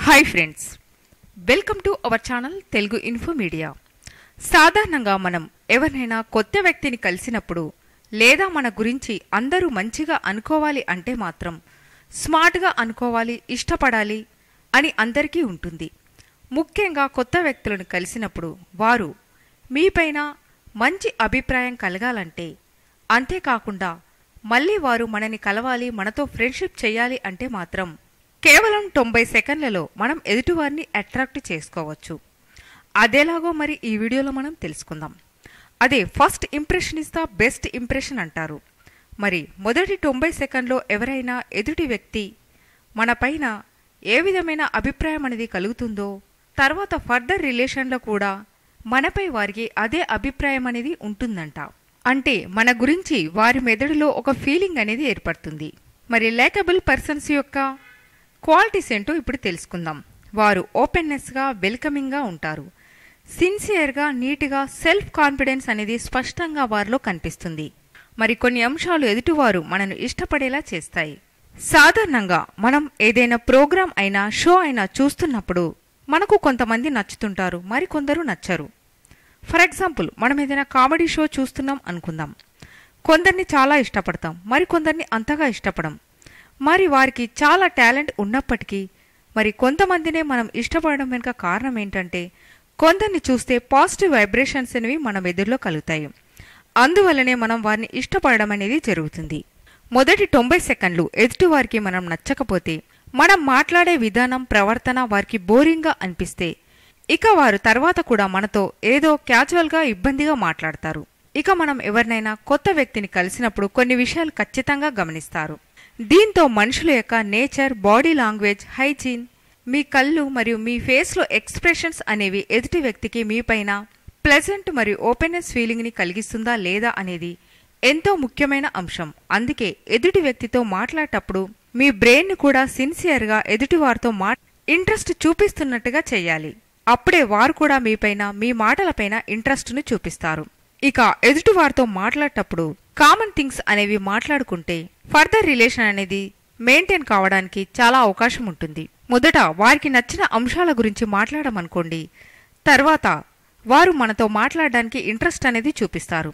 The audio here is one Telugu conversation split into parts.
hi friends welcome to our channel Telugu info media సాధారణంగా మనం ఎవరినైనా కొత్త వ్యక్తిని కలిసినప్పుడు లేదా మన గురించి అందరూ మంచిగా అనుకోవాలి అంటే మాత్రం స్మార్ట్గా అనుకోవాలి ఇష్టపడాలి అని అందరికీ ఉంటుంది ముఖ్యంగా కొత్త వ్యక్తులను కలిసినప్పుడు వారు మీపైన మంచి అభిప్రాయం కలగాలంటే అంతేకాకుండా మళ్ళీ వారు మనని కలవాలి మనతో ఫ్రెండ్షిప్ చేయాలి అంటే మాత్రం కేవలం తొంభై సెకండ్లలో మనం ఎదుటివారిని అట్రాక్ట్ చేసుకోవచ్చు అదేలాగో మరి ఈ వీడియోలో మనం తెలుసుకుందాం అదే first impression is the best impression అంటారు మరి మొదటి తొంభై సెకండ్లో ఎవరైనా ఎదుటి వ్యక్తి మన పైన ఏ విధమైన అభిప్రాయం అనేది కలుగుతుందో తర్వాత ఫర్దర్ రిలేషన్లో కూడా మనపై వారికి అదే అభిప్రాయం అనేది ఉంటుందంట అంటే మన గురించి వారి మెదడులో ఒక ఫీలింగ్ అనేది ఏర్పడుతుంది మరి లేకబుల్ పర్సన్స్ యొక్క క్వాలిటీస్ ఏంటో ఇప్పుడు తెలుసుకుందాం వారు ఓపెన్నెస్గా వెల్కమింగ్గా ఉంటారు సిన్సియర్గా నీట్గా సెల్ఫ్ కాన్ఫిడెన్స్ అనేది స్పష్టంగా వారిలో కనిపిస్తుంది మరి కొన్ని అంశాలు ఎదుటివారు మనను ఇష్టపడేలా చేస్తాయి సాధారణంగా మనం ఏదైనా ప్రోగ్రాం అయినా షో అయినా చూస్తున్నప్పుడు మనకు కొంతమంది నచ్చుతుంటారు మరి కొందరు నచ్చరు ఫర్ ఎగ్జాంపుల్ మనం ఏదైనా కామెడీ షో చూస్తున్నాం అనుకుందాం కొందరిని చాలా ఇష్టపడతాం మరి కొందరిని అంతగా ఇష్టపడం మరి వారికి చాలా టాలెంట్ ఉన్నప్పటికీ మరి కొంతమందినే మనం ఇష్టపడడం వెనుక కారణం ఏంటంటే కొందరిని చూస్తే పాజిటివ్ వైబ్రేషన్స్ అనేవి మన మెదడులో కలుగుతాయి అందువల్లనే మనం వారిని ఇష్టపడడం అనేది జరుగుతుంది మొదటి తొంభై సెకండ్లు ఎదుటివారికి మనం నచ్చకపోతే మనం మాట్లాడే విధానం ప్రవర్తన వారికి బోరింగ్గా అనిపిస్తే ఇక వారు తర్వాత కూడా మనతో ఏదో క్యాజువల్గా ఇబ్బందిగా మాట్లాడతారు ఇక మనం ఎవరినైనా కొత్త వ్యక్తిని కలిసినప్పుడు కొన్ని విషయాలు ఖచ్చితంగా గమనిస్తారు దీంతో మనుషుల యొక్క నేచర్ బాడీ లాంగ్వేజ్ హైజీన్ మీ కళ్ళు మరియు మీ ఫేస్లో ఎక్స్ప్రెషన్స్ అనేవి ఎదుటి వ్యక్తికి మీపైన ప్లెజెంట్ మరియు ఓపెన్నెస్ ఫీలింగ్ని కలిగిస్తుందా లేదా అనేది ఎంతో ముఖ్యమైన అంశం అందుకే ఎదుటి వ్యక్తితో మాట్లాడేటప్పుడు మీ బ్రెయిన్ కూడా సిన్సియర్గా ఎదుటి వారితో మా ఇంట్రెస్ట్ చూపిస్తున్నట్టుగా చేయాలి అప్పుడే వారు కూడా మీపైన మీ మాటలపైన ఇంట్రెస్ట్ను చూపిస్తారు ఇక ఎదుటి వారితో మాట్లాడేటప్పుడు కామన్ థింగ్స్ అనేవి మాట్లాడుకుంటే ఫర్దర్ రిలేషన్ అనేది మెయింటైన్ కావడానికి చాలా అవకాశం ఉంటుంది మొదట వారికి నచ్చిన అంశాల గురించి మాట్లాడమనుకోండి తర్వాత వారు మనతో మాట్లాడడానికి ఇంట్రెస్ట్ అనేది చూపిస్తారు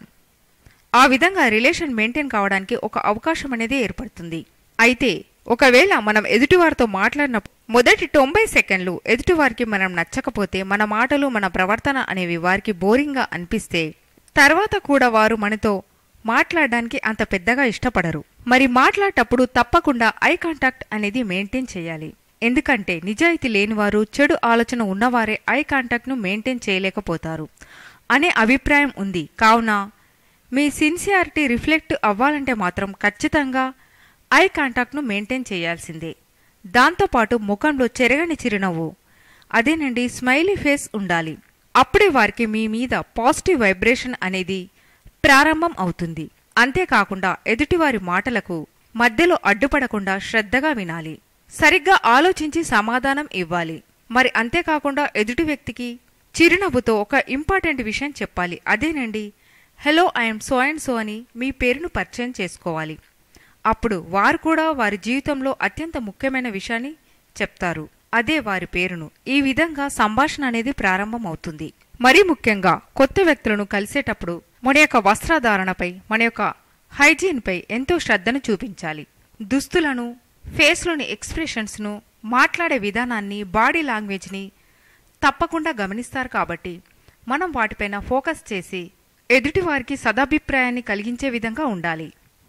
ఆ విధంగా రిలేషన్ మెయింటైన్ కావడానికి ఒక అవకాశం అనేది ఏర్పడుతుంది అయితే ఒకవేళ మనం ఎదుటివారితో మాట్లాడినప్పుడు మొదటి తొంభై సెకండ్లు ఎదుటివారికి మనం నచ్చకపోతే మన మాటలు మన ప్రవర్తన అనేవి వారికి బోరింగ్గా అనిపిస్తే తర్వాత కూడా వారు మనతో మాట్లాడడానికి అంత పెద్దగా ఇష్టపడరు మరి మాట్లాడేటప్పుడు తప్పకుండా ఐ కాంటాక్ట్ అనేది మెయింటైన్ చేయాలి ఎందుకంటే నిజాయితీ లేనివారు చెడు ఆలోచన ఉన్నవారే ఐ కాంటాక్ట్ను మెయింటైన్ చేయలేకపోతారు అనే అభిప్రాయం ఉంది కావున మీ సిన్సియారిటీ రిఫ్లెక్ట్ అవ్వాలంటే మాత్రం ఖచ్చితంగా ఐ కాంటాక్ట్ను మెయింటైన్ చేయాల్సిందే దాంతోపాటు ముఖంలో చెరగని చిరునవ్వు అదేనండి స్మైలీ ఫేస్ ఉండాలి అప్పుడే వారికి మీ మీద పాజిటివ్ వైబ్రేషన్ అనేది ప్రారంభం అవుతుంది అంతేకాకుండా ఎదుటివారి మాటలకు మధ్యలో అడ్డుపడకుండా శ్రద్ధగా వినాలి సరిగ్గా ఆలోచించి సమాధానం ఇవ్వాలి మరి అంతేకాకుండా ఎదుటి వ్యక్తికి చిరునవ్వుతో ఒక ఇంపార్టెంట్ విషయం చెప్పాలి అదేనండి hello I am so and so అని మీ పేరును పరిచయం చేసుకోవాలి అప్పుడు వారు కూడా వారి జీవితంలో అత్యంత ముఖ్యమైన విషయాన్ని చెప్తారు అదే వారి పేరును ఈ విధంగా సంభాషణ అనేది ప్రారంభం అవుతుంది మరీ ముఖ్యంగా కొత్త వ్యక్తులను కలిసేటప్పుడు మన యొక్క వస్త్రధారణపై మన యొక్క హైజీన్పై ఎంతో శ్రద్ధను చూపించాలి దుస్తులను ఫేస్లోని ఎక్స్ప్రెషన్స్ను మాట్లాడే విధానాన్ని బాడీ లాంగ్వేజ్ని తప్పకుండా గమనిస్తారు కాబట్టి మనం వాటిపైన ఫోకస్ చేసి ఎదుటివారికి సదాభిప్రాయాన్ని కలిగించే విధంగా ఉండాలి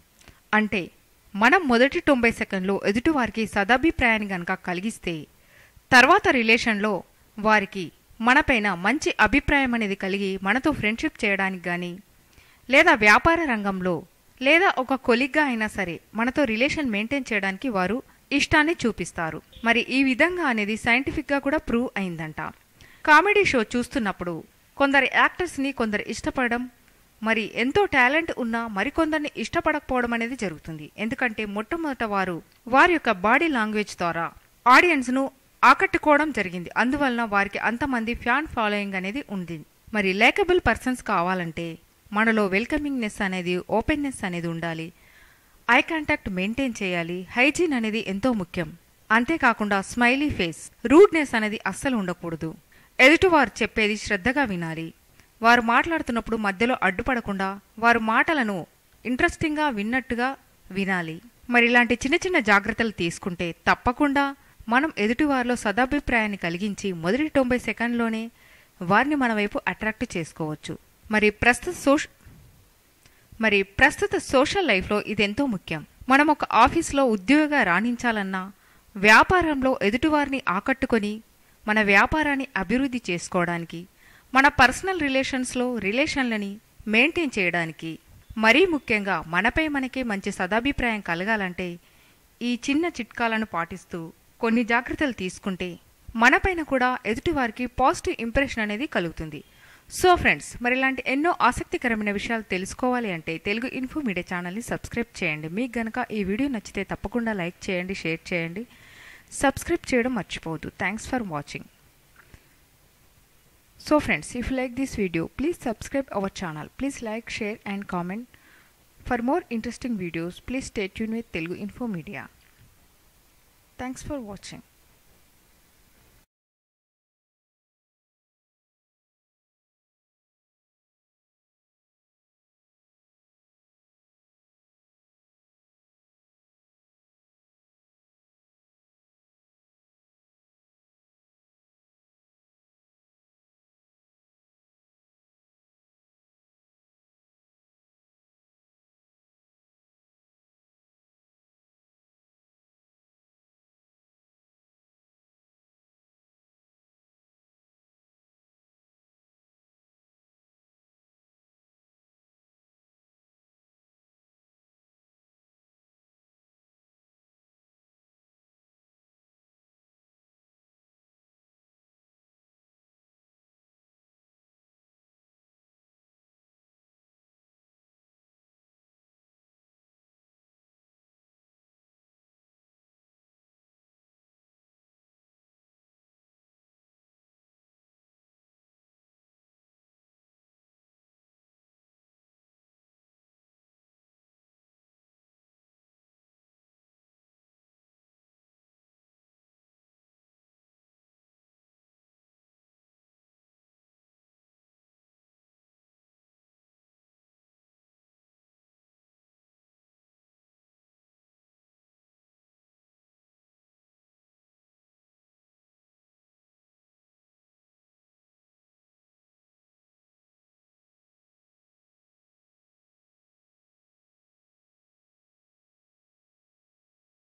అంటే మనం మొదటి తొంభై సెకండ్లో ఎదుటివారికి సదాభిప్రాయాన్ని గనక కలిగిస్తే తర్వాత రిలేషన్లో వారికి మనపైన మంచి అభిప్రాయం అనేది కలిగి మనతో ఫ్రెండ్షిప్ చేయడానికి కానీ లేదా వ్యాపార రంగంలో లేదా ఒక కొలిగ్గా అయినా సరే మనతో రిలేషన్ మెయింటైన్ చేయడానికి వారు ఇష్టాన్ని చూపిస్తారు మరి ఈ విధంగా అనేది సైంటిఫిక్గా కూడా ప్రూవ్ అయిందంట కామెడీ షో చూస్తున్నప్పుడు కొందరు యాక్టర్స్ని కొందరు ఇష్టపడడం మరి ఎంతో టాలెంట్ ఉన్న మరికొందరిని ఇష్టపడకపోవడం అనేది జరుగుతుంది ఎందుకంటే మొట్టమొదట వారు వారి యొక్క బాడీ లాంగ్వేజ్ ద్వారా ఆడియన్స్ను ఆకట్టుకోవడం జరిగింది అందువలన వారికి అంతమంది ఫ్యాన్ ఫాలోయింగ్ అనేది ఉంది మరి లేకబుల్ పర్సన్స్ కావాలంటే మనలో వెల్కమింగ్నెస్ అనేది ఓపెన్నెస్ అనేది ఉండాలి ఐ కాంటాక్ట్ మెయింటైన్ చేయాలి హైజీన్ అనేది ఎంతో ముఖ్యం అంతేకాకుండా స్మైలీ ఫేస్ రూడ్నెస్ అనేది అస్సలు ఉండకూడదు ఎదుటివారు చెప్పేది శ్రద్ధగా వినాలి వారు మాట్లాడుతున్నప్పుడు మధ్యలో అడ్డుపడకుండా వారు మాటలను ఇంట్రెస్టింగ్గా విన్నట్టుగా వినాలి మరి ఇలాంటి చిన్న చిన్న జాగ్రత్తలు తీసుకుంటే తప్పకుండా మనం ఎదుటివారిలో సదాభిప్రాయాన్ని కలిగించి మొదటి తొంభై సెకండ్లోనే వారిని మన వైపు అట్రాక్ట్ చేసుకోవచ్చు మరి ప్రస్తుత సోష మరి ప్రస్తుత సోషల్ లైఫ్లో ఇదెంతో ముఖ్యం మనం ఒక ఆఫీస్లో ఉద్యోగంగా రాణించాలన్నా వ్యాపారంలో ఎదుటివారిని ఆకట్టుకొని మన వ్యాపారాన్ని అభివృద్ధి చేసుకోవడానికి మన పర్సనల్ రిలేషన్స్లో రిలేషన్లని మెయింటైన్ చేయడానికి మరీ ముఖ్యంగా మనపై మనకే మంచి సదాభిప్రాయం కలగాలంటే ఈ చిన్న చిట్కాలను పాటిస్తూ కొన్ని జాగ్రత్తలు తీసుకుంటే మనపైన కూడా ఎదుటివారికి పాజిటివ్ ఇంప్రెషన్ అనేది కలుగుతుంది సో ఫ్రెండ్స్ మరి ఇలాంటి ఎన్నో ఆసక్తికరమైన విషయాలు తెలుసుకోవాలి అంటే తెలుగు ఇన్ఫో మీడియా ఛానల్ని సబ్స్క్రైబ్ చేయండి మీకు గనక ఈ వీడియో నచ్చితే తప్పకుండా లైక్ చేయండి షేర్ చేయండి సబ్స్క్రైబ్ చేయడం మర్చిపోవద్దు thanks for watching so friends if like this video please subscribe our channel please like share and comment for more interesting videos please stay tune with Telugu info media thanks for watching